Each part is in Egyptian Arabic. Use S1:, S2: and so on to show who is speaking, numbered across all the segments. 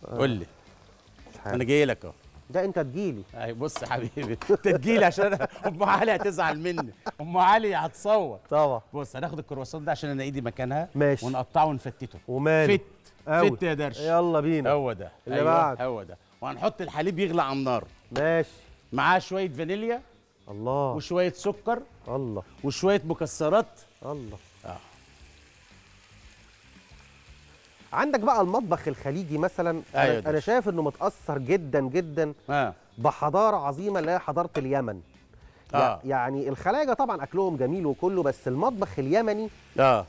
S1: قول لي
S2: مش عارف.
S1: انا جاي لك اهو
S2: ده انت تجيلي
S1: اهي بص يا حبيبي انت تجيلي عشان أنا- ام علي هتزعل مني ام علي هتصور
S2: طبعا
S1: بص هناخد الكرواسون ده عشان انا ايدي مكانها
S2: ماشي.
S1: ونقطعه ونفتته
S2: وماله
S1: فت
S2: أوي.
S1: فت يا درش
S2: يلا بينا
S1: هو ده
S2: اللي
S1: أيوة،
S2: بعد.
S1: هو ده وهنحط الحليب يغلى على النار
S2: ماشي
S1: معاه شويه فانيليا
S2: الله
S1: وشويه سكر
S2: الله
S1: وشويه مكسرات
S2: الله
S1: آه.
S2: عندك بقى المطبخ الخليجي مثلا
S1: أيوة
S2: أنا, انا
S1: ده.
S2: شايف انه متاثر جدا جدا
S1: اه
S2: بحضاره عظيمه اللي هي حضاره اليمن يع-
S1: آه.
S2: يعني الخلايجه طبعا اكلهم جميل وكله بس المطبخ اليمني
S1: اه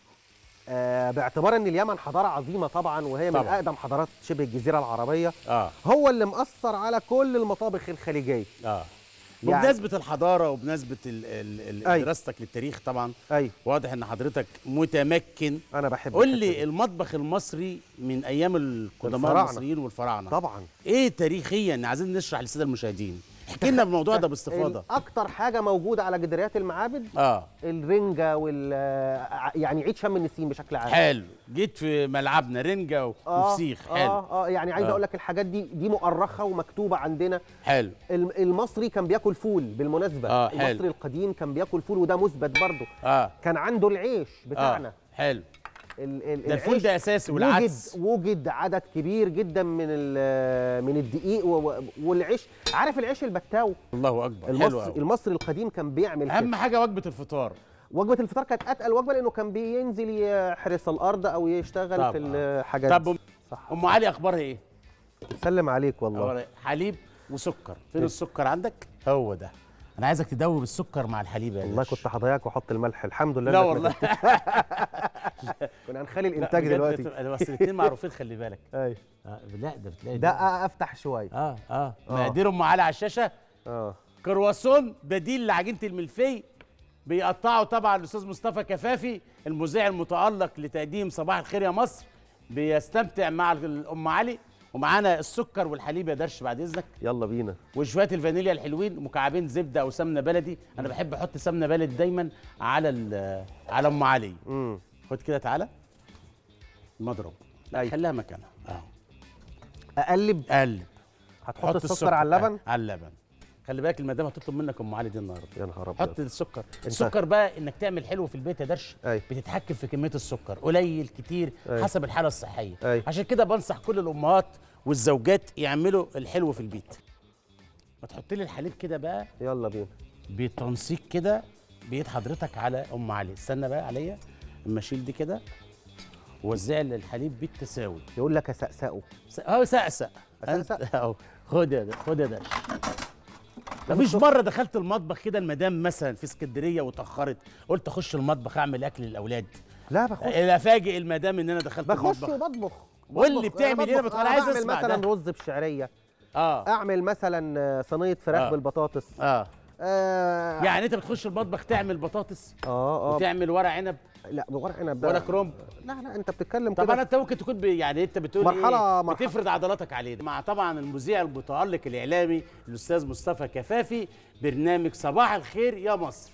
S2: آه باعتبار ان اليمن حضاره عظيمه طبعا وهي من
S1: طبعاً.
S2: اقدم حضارات شبه الجزيره العربيه
S1: اه
S2: هو اللي مأثر على كل المطابخ الخليجيه
S1: اه
S2: يعني-
S1: بمناسبه الحضاره وبمناسبه ال- ال- ال-
S2: أيوة.
S1: دراستك للتاريخ طبعا
S2: ايوه
S1: واضح ان حضرتك متمكن
S2: انا بحب
S1: قول
S2: الحتة
S1: لي
S2: دي.
S1: المطبخ المصري من ايام القدماء
S2: الفراعنة.
S1: المصريين والفراعنه
S2: طبعا
S1: ايه تاريخيا عايزين نشرح للساده المشاهدين احكي لنا الموضوع ده باستفاضه
S2: اكتر حاجه موجوده على جداريات المعابد
S1: اه
S2: الرنجه وال آه، يعني عيد شم النسيم بشكل عام
S1: حلو جيت في ملعبنا رنجه و- وفسيخ حلو
S2: اه اه يعني عايز
S1: آه.
S2: اقول لك الحاجات دي دي مؤرخه ومكتوبه عندنا
S1: حلو
S2: الم- المصري كان بياكل فول بالمناسبه
S1: آه، حلو.
S2: المصري القديم كان بياكل فول وده مثبت برضه
S1: اه
S2: كان عنده العيش بتاعنا
S1: اه حلو
S2: ال ال
S1: ده الفول
S2: العيش
S1: ده اساسي
S2: وجد
S1: والعدس
S2: وجد عدد كبير جدا من ال- من الدقيق و- و- والعيش عارف العيش البتاو
S1: الله اكبر حلو
S2: المصري
S1: أوي.
S2: المصري القديم كان بيعمل كده
S1: اهم حاجه وجبه الفطار
S2: وجبه الفطار كانت اتقل وجبه لانه كان بينزل يحرس الارض او يشتغل
S1: طبعا.
S2: في الحاجات
S1: طب
S2: دي. صح
S1: ام علي اخبارها ايه
S2: سلم عليك والله
S1: أخبارها إيه؟ حليب وسكر فين السكر عندك هو ده انا عايزك تدوب السكر مع الحليب يا
S2: والله
S1: باشا.
S2: كنت هضيعك واحط الملح الحمد لله
S1: لا
S2: إنك ما
S1: والله
S2: كنتش- كنا هنخلي الانتاج
S1: لا، بجد
S2: دلوقتي
S1: بتبقى- بس الاثنين معروفين خلي بالك
S2: ايوه
S1: آه لا ده بتلاقي
S2: ده افتح شويه
S1: اه اه
S2: آه.
S1: مقادير ام علي على الشاشه
S2: اه
S1: كرواسون بديل لعجينه الملفي بيقطعه طبعا الاستاذ مصطفى كفافي المذيع المتالق لتقديم صباح الخير يا مصر بيستمتع مع الام علي ومعانا السكر والحليب يا درش بعد اذنك
S2: يلا بينا
S1: وشويه الفانيليا الحلوين مكعبين زبده او سمنه بلدي انا بحب احط سمنه بلدي دايما على ال- على ام علي
S2: امم
S1: خد كده تعالى المضرب لا
S2: أيوة.
S1: خليها مكانها اه
S2: اقلب
S1: قلب
S2: هتحط السكر على اللبن
S1: آه، على اللبن خلي بالك المدام هتطلب منك ام علي دي النهارده
S2: يا نهار
S1: حط
S2: ابيض
S1: السكر السكر بقى انك تعمل حلو في البيت يا درش
S2: أيوة.
S1: بتتحكم في كميه السكر قليل كتير
S2: أيوة.
S1: حسب الحاله الصحيه
S2: أيوة.
S1: عشان كده بنصح كل الامهات والزوجات يعملوا الحلو في البيت ما تحط لي الحليب كده بقى
S2: يلا بينا
S1: بتنسيق كده بيد حضرتك على ام علي استنى بقى عليا اما اشيل دي كده ووزع لي الحليب بالتساوي
S2: يقول لك اسقسقه
S1: س- اهو سقسق
S2: أسقسق؟
S1: أنت- اهو خد يا ده خد يا ده مفيش مره دخلت المطبخ كده المدام مثلا في اسكندريه واتاخرت قلت اخش المطبخ اعمل اكل للاولاد
S2: لا بخش
S1: افاجئ المدام ان انا دخلت
S2: بخش
S1: المطبخ
S2: وبطبخ
S1: قول لي
S2: بطبخ.
S1: بتعمل ايه؟ أنا
S2: بطبخ.
S1: بت- أنا عايز
S2: بعمل
S1: أسمع
S2: مثلا
S1: ده.
S2: رز بشعريه
S1: اه
S2: اعمل مثلا آه، صينيه فراخ
S1: آه.
S2: بالبطاطس
S1: اه
S2: آه
S1: يعني انت بتخش المطبخ تعمل بطاطس
S2: اه اه
S1: وتعمل ورق عنب
S2: لا ورق عنب
S1: ولا
S2: ده-
S1: كرومب
S2: لا لا انت بتتكلم
S1: طب
S2: كده
S1: انا انت ممكن تكون بي يعني انت بتقول
S2: مرحلة-
S1: ايه
S2: مرحلة.
S1: بتفرض عضلاتك عليه مع طبعا المذيع المتالق الاعلامي الاستاذ مصطفى كفافي برنامج صباح الخير يا مصر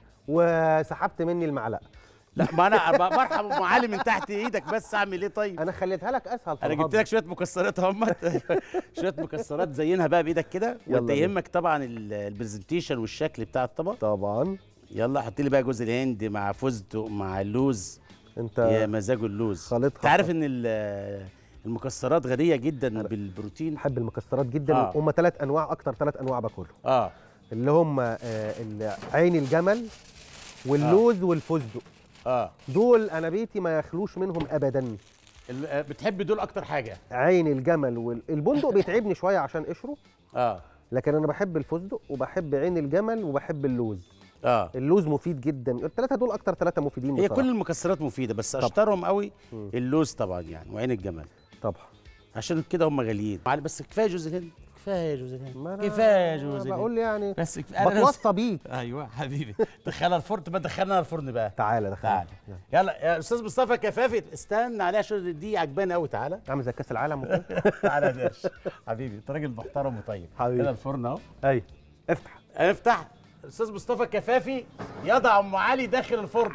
S2: وسحبت مني المعلقه
S1: لا ما انا ب- برحب ام علي من تحت ايدك بس اعمل ايه طيب
S2: انا خليتها لك اسهل في
S1: انا جبت
S2: الهضم.
S1: لك شويه مكسرات اهم شويه مكسرات زينها بقى بايدك كده
S2: يلا
S1: وانت
S2: بينا.
S1: يهمك طبعا ال- البرزنتيشن والشكل بتاع الطبق
S2: طبعا
S1: يلا حط لي بقى جوز الهند مع فستق مع اللوز يا
S2: انت
S1: مزاجه اللوز
S2: خلطها
S1: انت عارف ان ال- المكسرات غنيه جدا بالبروتين
S2: بحب المكسرات جدا
S1: آه.
S2: هم ثلاث انواع اكتر ثلاث انواع باكلهم
S1: اه
S2: اللي هم آه، ال- عين الجمل واللوز والفستق
S1: اه
S2: دول انا بيتي ما يخلوش منهم ابدا
S1: ال- آه، بتحب دول اكتر حاجه
S2: عين الجمل والبندق بيتعبني شويه عشان قشره
S1: اه
S2: لكن انا بحب الفستق وبحب عين الجمل وبحب اللوز
S1: اه
S2: اللوز مفيد جدا الثلاثه دول اكتر ثلاثه مفيدين
S1: هي
S2: بصراحة.
S1: كل المكسرات مفيده بس
S2: طبعا.
S1: اشطرهم قوي
S2: مم.
S1: اللوز طبعا يعني وعين الجمل
S2: طبعا
S1: عشان كده هم غاليين معل- بس كفايه جوز الهند كفايه جوز
S2: ما
S1: الهند
S2: أنا
S1: كفايه جوز الهند
S2: بقول يعني
S1: بس كفايه أنا نفسي-
S2: بتوصى بيك
S1: ايوه حبيبي دخلها الفرن ما دخلنا الفرن بقى
S2: تعالى دخل
S1: تعالى يلا يا استاذ مصطفى كفافي استنى عليها عشان دي عجبانه قوي تعالى
S2: عامل زي كاس العالم وكده
S1: تعالى يا درش حبيبي انت راجل محترم وطيب
S2: حبيبي.
S1: هنا الفرن اهو
S2: ايوه افتح
S1: افتح الاستاذ مصطفى كفافي يضع ام علي داخل الفرن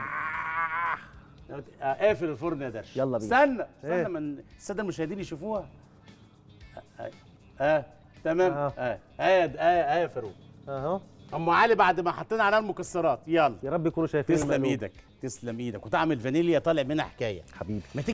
S1: آه، قافل الفرن يا درش
S2: يلا بينا.
S1: استنى
S2: إيه؟
S1: استنى من الساده المشاهدين يشوفوها اه تمام
S2: آه.
S1: اه اه اه اه يا فاروق
S2: اهو
S1: ام علي بعد ما حطينا عليها المكسرات يلا
S2: يا رب يكونوا شايفين
S1: تسلم
S2: المقلوب.
S1: ايدك تسلم ايدك وطعم الفانيليا طالع منها حكايه
S2: حبيبي
S1: ما